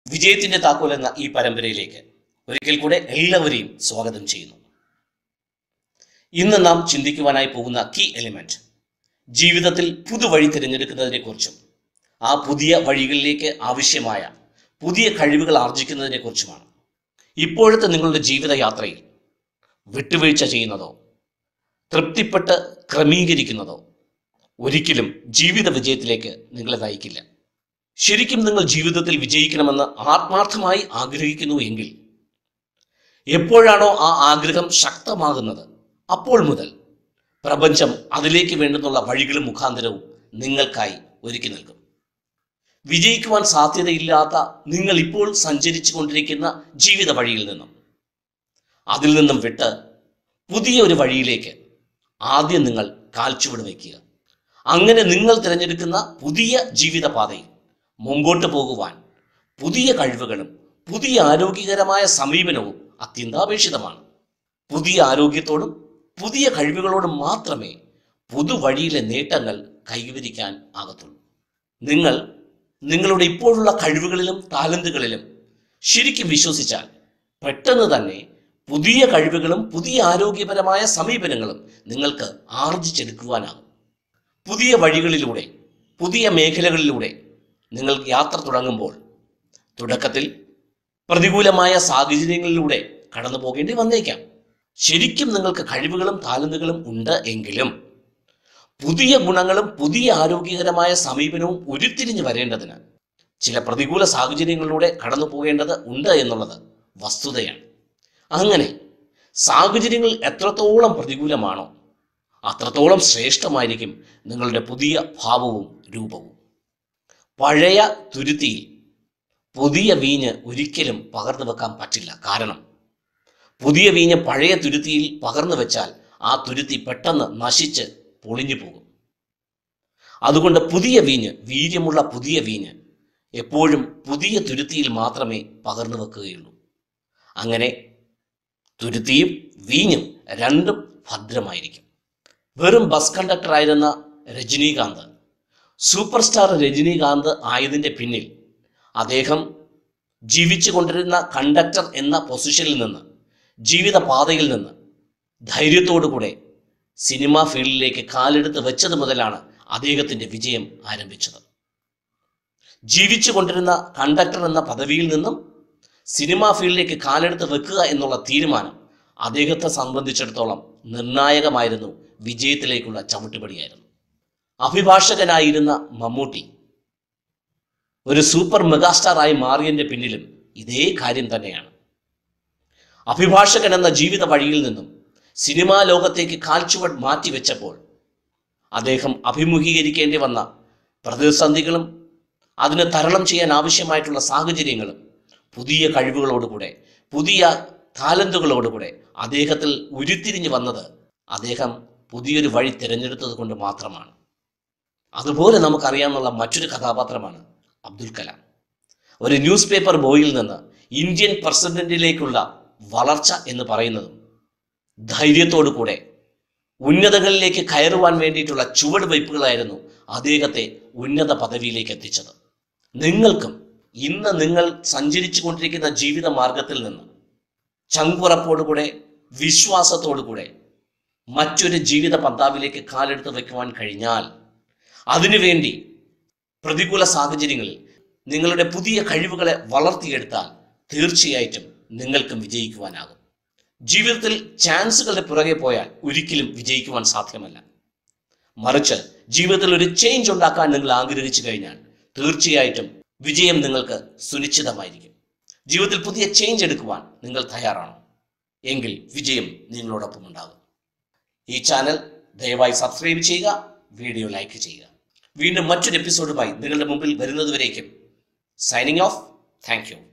വിജയത്തിന്റെ താക്കോൽ എന്ന ഈ പരമ്പരയിലേക്ക് ഒരിക്കൽ കൂടെ എല്ലാവരെയും സ്വാഗതം ചെയ്യുന്നു ഇന്ന് നാം ചിന്തിക്കുവാനായി പോകുന്ന കീ എലിമെന്റ് ജീവിതത്തിൽ പുതുവഴി തിരഞ്ഞെടുക്കുന്നതിനെ കുറിച്ചും ആ പുതിയ വഴികളിലേക്ക് ആവശ്യമായ പുതിയ കഴിവുകൾ ആർജിക്കുന്നതിനെ കുറിച്ചുമാണ് ഇപ്പോഴത്തെ നിങ്ങളുടെ ജീവിതയാത്രയിൽ വിട്ടുവീഴ്ച ചെയ്യുന്നതോ തൃപ്തിപ്പെട്ട് ക്രമീകരിക്കുന്നതോ ഒരിക്കലും ജീവിത വിജയത്തിലേക്ക് നിങ്ങളെ നയിക്കില്ല ശരിക്കും നിങ്ങൾ ജീവിതത്തിൽ വിജയിക്കണമെന്ന് ആത്മാർത്ഥമായി ആഗ്രഹിക്കുന്നു എങ്കിൽ എപ്പോഴാണോ ആ ആഗ്രഹം ശക്തമാകുന്നത് അപ്പോൾ മുതൽ പ്രപഞ്ചം അതിലേക്ക് വേണ്ടുന്നുള്ള വഴികളും മുഖാന്തരവും നിങ്ങൾക്കായി ഒരുക്കി നൽകും വിജയിക്കുവാൻ സാധ്യതയില്ലാത്ത നിങ്ങൾ ഇപ്പോൾ സഞ്ചരിച്ചു കൊണ്ടിരിക്കുന്ന ജീവിത വഴിയിൽ നിന്നും അതിൽ നിന്നും വിട്ട് പുതിയ ഒരു വഴിയിലേക്ക് ആദ്യം നിങ്ങൾ കാൽച്ചുവട് വയ്ക്കുക അങ്ങനെ നിങ്ങൾ തിരഞ്ഞെടുക്കുന്ന പുതിയ ജീവിത പാതയിൽ മുമ്പോട്ട് പോകുവാൻ പുതിയ കഴിവുകളും പുതിയ ആരോഗ്യകരമായ സമീപനവും അത്യന്താപേക്ഷിതമാണ് പുതിയ ആരോഗ്യത്തോടും പുതിയ കഴിവുകളോടും മാത്രമേ പുതുവഴിയിലെ നേട്ടങ്ങൾ കൈവരിക്കാൻ ആകത്തുള്ളൂ നിങ്ങൾ നിങ്ങളുടെ ഇപ്പോഴുള്ള കഴിവുകളിലും ടാലന്റുകളിലും ശരിക്കും വിശ്വസിച്ചാൽ പെട്ടെന്ന് തന്നെ പുതിയ കഴിവുകളും പുതിയ ആരോഗ്യപരമായ സമീപനങ്ങളും നിങ്ങൾക്ക് ആർജിച്ചെടുക്കുവാനാകും പുതിയ വഴികളിലൂടെ പുതിയ മേഖലകളിലൂടെ നിങ്ങൾ യാത്ര തുടങ്ങുമ്പോൾ തുടക്കത്തിൽ പ്രതികൂലമായ സാഹചര്യങ്ങളിലൂടെ കടന്നു പോകേണ്ടി വന്നേക്കാം ശരിക്കും നിങ്ങൾക്ക് കഴിവുകളും താലന്തുകളും ഉണ്ട് എങ്കിലും പുതിയ ഗുണങ്ങളും പുതിയ ആരോഗ്യകരമായ സമീപനവും ഉരുത്തിരിഞ്ഞു വരേണ്ടതിന് ചില പ്രതികൂല സാഹചര്യങ്ങളിലൂടെ കടന്നു പോകേണ്ടത് ഉണ്ട് എന്നുള്ളത് വസ്തുതയാണ് അങ്ങനെ സാഹചര്യങ്ങൾ എത്രത്തോളം പ്രതികൂലമാണോ അത്രത്തോളം ശ്രേഷ്ഠമായിരിക്കും നിങ്ങളുടെ പുതിയ ഭാവവും രൂപവും പഴയ തുരുത്തിയിൽ പുതിയ വീഞ്ഞ് ഒരിക്കലും പകർന്നു വെക്കാൻ പറ്റില്ല കാരണം പുതിയ വീഞ്ഞ് പഴയ തുരുത്തിയിൽ പകർന്നു വെച്ചാൽ ആ തുരുത്തി പെട്ടെന്ന് നശിച്ച് പൊളിഞ്ഞു പോകും അതുകൊണ്ട് പുതിയ വീഞ്ഞ് വീര്യമുള്ള പുതിയ വീഞ്ഞ് എപ്പോഴും പുതിയ തുരുത്തിയിൽ മാത്രമേ പകർന്നു വെക്കുകയുള്ളൂ അങ്ങനെ തുരുത്തിയും വീഞ്ഞും രണ്ടും ഭദ്രമായിരിക്കും വെറും ബസ് കണ്ടക്ടറായിരുന്ന രജനീകാന്ത് സൂപ്പർ സ്റ്റാർ രജനീകാന്ത് ആയതിൻ്റെ പിന്നിൽ അദ്ദേഹം ജീവിച്ചു കൊണ്ടിരുന്ന കണ്ടക്ടർ എന്ന പൊസിഷനിൽ നിന്ന് ജീവിത പാതയിൽ നിന്ന് ധൈര്യത്തോടു കൂടെ സിനിമാ ഫീൽഡിലേക്ക് കാലെടുത്ത് വെച്ചത് മുതലാണ് അദ്ദേഹത്തിൻ്റെ വിജയം ആരംഭിച്ചത് ജീവിച്ചു കൊണ്ടിരുന്ന കണ്ടക്ടർ എന്ന പദവിയിൽ നിന്നും സിനിമാ ഫീൽഡിലേക്ക് കാലെടുത്ത് വെക്കുക എന്നുള്ള തീരുമാനം അദ്ദേഹത്തെ സംബന്ധിച്ചിടത്തോളം നിർണായകമായിരുന്നു വിജയത്തിലേക്കുള്ള ചവിട്ടുപടിയായിരുന്നു അഭിഭാഷകനായിരുന്ന മമ്മൂട്ടി ഒരു സൂപ്പർ മെഗാസ്റ്റാറായി മാറിയതിൻ്റെ പിന്നിലും ഇതേ കാര്യം തന്നെയാണ് അഭിഭാഷകൻ എന്ന ജീവിത വഴിയിൽ നിന്നും സിനിമാ ലോകത്തേക്ക് കാൽച്ചുവട് മാറ്റിവെച്ചപ്പോൾ അദ്ദേഹം അഭിമുഖീകരിക്കേണ്ടി വന്ന പ്രതിസന്ധികളും അതിന് തരണം ചെയ്യാൻ ആവശ്യമായിട്ടുള്ള സാഹചര്യങ്ങളും പുതിയ കഴിവുകളോടുകൂടെ പുതിയ താലന്തുകളോടുകൂടെ അദ്ദേഹത്തിൽ ഉരുത്തിരിഞ്ഞു വന്നത് അദ്ദേഹം പുതിയൊരു വഴി തിരഞ്ഞെടുത്തത് കൊണ്ട് മാത്രമാണ് അതുപോലെ നമുക്കറിയാവുന്ന മറ്റൊരു കഥാപാത്രമാണ് അബ്ദുൽ കലാം ഒരു ന്യൂസ് പേപ്പർ ബോയിൽ നിന്ന് ഇന്ത്യൻ പ്രസിഡന്റിലേക്കുള്ള വളർച്ച എന്ന് പറയുന്നതും ധൈര്യത്തോടു കൂടെ ഉന്നതങ്ങളിലേക്ക് കയറുവാൻ വേണ്ടിയിട്ടുള്ള ചുവടുവയ്പ്പുകളായിരുന്നു അദ്ദേഹത്തെ ഉന്നത പദവിയിലേക്ക് എത്തിച്ചത് നിങ്ങൾക്കും ഇന്ന് നിങ്ങൾ സഞ്ചരിച്ചു കൊണ്ടിരിക്കുന്ന ജീവിത മാർഗത്തിൽ നിന്ന് ചങ്കുറപ്പോടുകൂടെ വിശ്വാസത്തോടുകൂടെ മറ്റൊരു ജീവിത പന്താവിലേക്ക് കാലെടുത്ത് വെക്കുവാൻ കഴിഞ്ഞാൽ അതിനുവേണ്ടി പ്രതികൂല സാഹചര്യങ്ങളിൽ നിങ്ങളുടെ പുതിയ കഴിവുകളെ വളർത്തിയെടുത്താൽ തീർച്ചയായിട്ടും നിങ്ങൾക്കും വിജയിക്കുവാനാകും ജീവിതത്തിൽ ചാൻസുകളുടെ പുറകെ പോയാൽ ഒരിക്കലും വിജയിക്കുവാൻ സാധ്യമല്ല മറിച്ച് ജീവിതത്തിൽ ഒരു ചേഞ്ച് ഉണ്ടാക്കാൻ നിങ്ങൾ ആഗ്രഹിച്ചു കഴിഞ്ഞാൽ തീർച്ചയായിട്ടും വിജയം നിങ്ങൾക്ക് സുനിശ്ചിതമായിരിക്കും ജീവിതത്തിൽ പുതിയ ചേഞ്ച് എടുക്കുവാൻ നിങ്ങൾ തയ്യാറാണോ എങ്കിൽ വിജയം നിങ്ങളോടൊപ്പം ഉണ്ടാകും ഈ ചാനൽ ദയവായി സബ്സ്ക്രൈബ് ചെയ്യുക വീഡിയോ ലൈക്ക് ചെയ്യുക വീണ്ടും മറ്റൊരു എപ്പിസോഡുമായി നിങ്ങളുടെ മുമ്പിൽ വരുന്നതുവരേക്കും സൈനിങ് ഓഫ് താങ്ക് യു